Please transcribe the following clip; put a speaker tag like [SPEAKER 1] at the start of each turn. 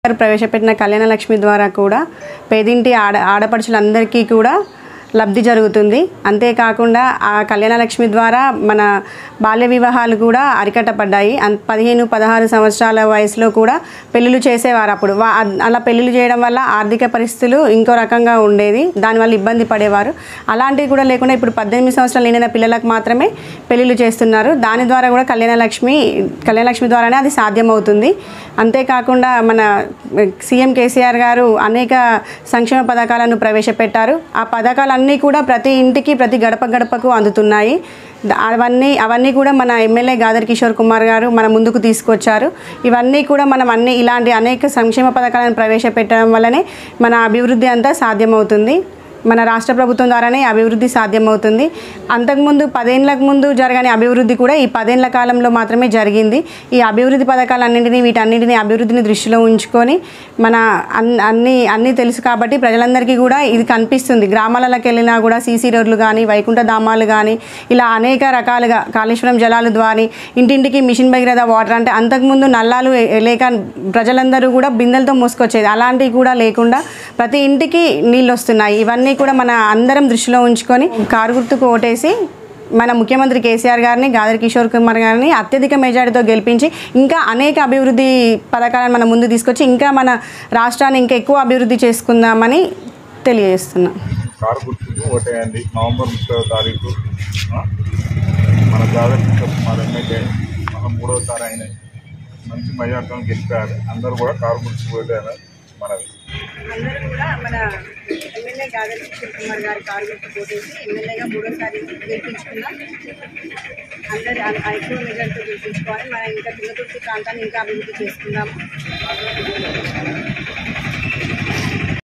[SPEAKER 1] గారు ప్రవేశపెట్టిన కళ్యాణ లక్ష్మి ద్వారా కూడా పేదింటి ఆడ ఆడపడుచులందరికీ కూడా లబ్ధి జరుగుతుంది అంతేకాకుండా ఆ కళ్యాణ లక్ష్మి ద్వారా మన బాల్య వివాహాలు కూడా అరికట్టబడ్డాయి అన్ పదిహేను పదహారు సంవత్సరాల వయసులో కూడా పెళ్ళిళ్ళు చేసేవారు అప్పుడు వా అలా పెళ్ళిళ్ళు చేయడం వల్ల ఆర్థిక పరిస్థితులు ఇంకో రకంగా ఉండేది దానివల్ల ఇబ్బంది పడేవారు అలాంటివి కూడా లేకుండా ఇప్పుడు పద్దెనిమిది సంవత్సరాలు నిండిన పిల్లలకు మాత్రమే పెళ్ళిళ్ళు చేస్తున్నారు దాని ద్వారా కూడా కళ్యాణ లక్ష్మి కళ్యాణ లక్ష్మి ద్వారానే అది సాధ్యమవుతుంది అంతేకాకుండా మన సీఎం కేసీఆర్ గారు అనేక సంక్షేమ పథకాలను ప్రవేశపెట్టారు ఆ పథకాలన్నీ కూడా ప్రతి ఇంటికి ప్రతి గడప గడపకు అందుతున్నాయి ద- అవన్నీ అవన్నీ కూడా మన ఎమ్మెల్యే గాదర్ కిషోర్ కుమార్ గారు మన ముందుకు తీసుకొచ్చారు ఇవన్నీ కూడా మనం అన్ని ఇలాంటి అనేక సంక్షేమ పథకాలను ప్రవేశపెట్టడం వల్లనే మన అభివృద్ధి అంతా సాధ్యమవుతుంది మన రాష్ట్ర ప్రభుత్వం ద్వారానే ఈ అభివృద్ధి సాధ్యమవుతుంది అంతకుముందు పదేళ్లకు ముందు జరగని అభివృద్ధి కూడా ఈ పదేళ్ల కాలంలో మాత్రమే జరిగింది ఈ అభివృద్ధి పథకాలన్నింటినీ వీటన్నింటినీ అభివృద్ధిని దృష్టిలో ఉంచుకొని మన అన్- అన్ని అన్నీ తెలుసు కాబట్టి ప్రజలందరికీ కూడా ఇది కనిపిస్తుంది గ్రామాలలోకి వెళ్ళినా కూడా సీసీ రోడ్లు కానీ వైకుంఠ ధామాలు కానీ ఇలా అనేక రకాలుగా కాళేశ్వరం జలాలు ద్వారా ఇంటింటికి మిషన్ భగీరథ వాటర్ అంటే అంతకుముందు నల్లాలు ఏ- లేక ప్రజలందరూ కూడా బిందెలతో మోసుకొచ్చేది అలాంటివి కూడా లేకుండా ప్రతి ఇంటికి నీళ్ళు వస్తున్నాయి ఇవన్నీ కూడా మన అందరం దృష్టిలో ఉంచుకొని కారు గుర్తుకు ఓటేసి మన ముఖ్యమంత్రి కేసీఆర్ గారిని గాదర్ కిషోర్ కుమార్ గారిని అత్యధిక మెజారిటీతో గెలిపించి ఇంకా అనేక అభివృద్ధి పథకాలను మన ముందు తీసుకొచ్చి ఇంకా మన రాష్ట్రాన్ని ఇంకా ఎక్కువ అభివృద్ధి చేసుకుందామని తెలియజేస్తున్నాం
[SPEAKER 2] కారు గుర్తుకు ఓటేయండి నవంబర్ ముప్పై తారీఖు ఆ? మన జాగ్రత్త కిషోర్ కుమార్ ఎమ్మెల్యే మన మూడోసారి ఆయన మంచి మెజార్టీతో గెలిపారు అందరూ కూడా కారు గుర్తుకు ఓటేయాలని మనవి
[SPEAKER 1] అందరూ కూడా మన ఎమ్మెల్యే గాదర్ కిషోర్ కుమార్ గారి కారు గుర్తు పోటేసి ఎమ్మెల్యేగా మూడోసారి గెలిపించుకున్నాం అందరి ఎక్కువ మెజార్టీతో గెలిపించుకోవాలి మన ఇంకా తుంగతుర్తి ప్రాంతాన్ని ఇంకా అభివృద్ధి చేసుకుందాము